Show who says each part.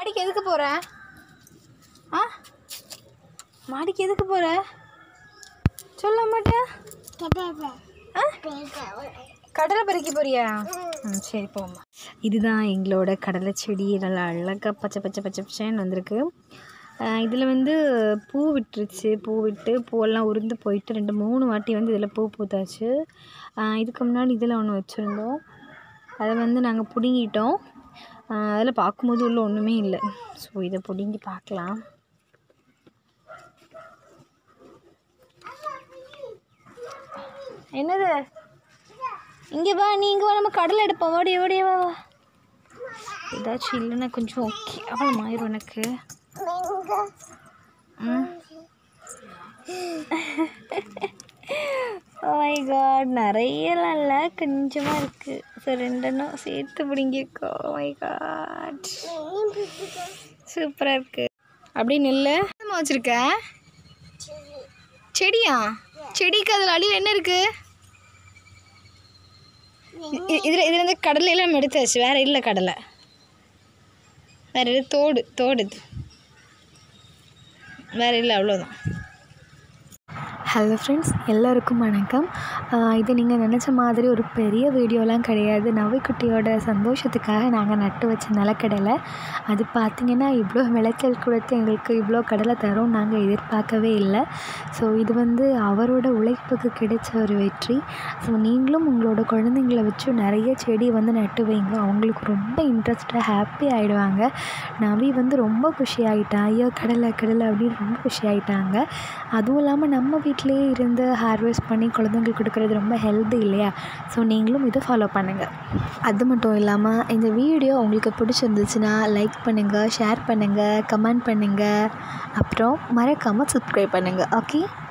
Speaker 1: மாடிக்கு எதுக்கு போகிற ஆ மாடிக்கு எதுக்கு போகிற சொல்ல மாட்டேன் ஆ கடலை பறிக்க போறியா ம் சரி போம்மா இதுதான் எங்களோட கடலை செடி நல்லா அழகாக பச்சை பச்சை பச்சை பச்சைன்னு வந்திருக்கு இதில் வந்து பூ விட்டுருச்சு பூ விட்டு பூவெல்லாம் உருந்து போயிட்டு ரெண்டு மூணு வாட்டி வந்து இதில் பூ பூத்தாச்சு ஆஹ் இதுக்கு முன்னாடி இதில் ஒன்று வச்சுருந்தோம் அதை வந்து நாங்கள் பிடுங்கிட்டோம் அதில் பார்க்கும்போது உள்ள ஒன்றுமே இல்லை ஸோ இதை பிடுங்கி பார்க்கலாம் என்னது இங்கே வா நீ இங்கே வா நம்ம கடலை எடுப்போம் ஓடி ஓடி வா வா. ஏதாச்சும் இல்லைன்னா கொஞ்சம் ஓகே அவ்வளோ ஆயிரும் எனக்கு ம் மை காட் நிறையலாம் இல்லை கொஞ்சமாக இருக்குது ஸோ ரெண்டெண்ணும் சேர்த்து பிடிங்கிருக்கோ மை காட் சூப்பராக இருக்குது அப்படி நெல் என்னம்மா வச்சுருக்க செடியா செடிக்கு அதில் அடியில் என்ன இருக்குது இதில் இதில் இருந்து கடலையெல்லாம் நம்ம எடுத்தாச்சு வேறு இல்லை கடலை வேறு இல்லை தோடு தோடு இது வேறு இல்லை அவ்வளோதான்
Speaker 2: ஹலோ ஃப்ரெண்ட்ஸ் எல்லாருக்கும் வணக்கம் ஆஹ் இது நீங்கள் நினச்ச மாதிரி ஒரு பெரிய வீடியோலாம் கிடையாது நவிக்குட்டியோட சந்தோஷத்துக்காக நாங்கள் நட்டு வச்ச நிலக்கடலை அது பார்த்திங்கன்னா இவ்வளோ விளைச்சல் கொடுத்து எங்களுக்கு இவ்வளோ கடலை தரும் நாங்கள் எதிர்பார்க்கவே இல்லை ஸோ இது வந்து அவரோட உழைப்புக்கு கிடைச்ச ஒரு வெற்றி ஸோ நீங்களும் உங்களோட குழந்தைங்கள வச்சு நிறைய செடி வந்து நட்டு வைங்க அவங்களுக்கு ரொம்ப இன்ட்ரெஸ்டாக ஹாப்பி ஆகிடுவாங்க நவி வந்து ரொம்ப குஷி ஆகிட்டான் ஐயோ கடலை கடலை அப்படின்னு ரொம்ப குஷி ஆகிட்டாங்க அதுவும் இல்லாமல் நம்ம வீட்டிலேயே இருந்து ஹார்வெஸ்ட் பண்ணி குழந்தைங்களுக்கு கொடுக்குறது ரொம்ப ஹெல்தி இல்லையா ஸோ நீங்களும் இதை ஃபாலோ பண்ணுங்கள் அது மட்டும் இல்லாமல் இந்த வீடியோ உங்களுக்கு பிடிச்சிருந்துச்சுன்னா லைக் பண்ணுங்கள் ஷேர் பண்ணுங்கள் கமெண்ட் பண்ணுங்கள் அப்புறம் மறக்காமல் சப்ஸ்கிரைப் பண்ணுங்கள் ஓகே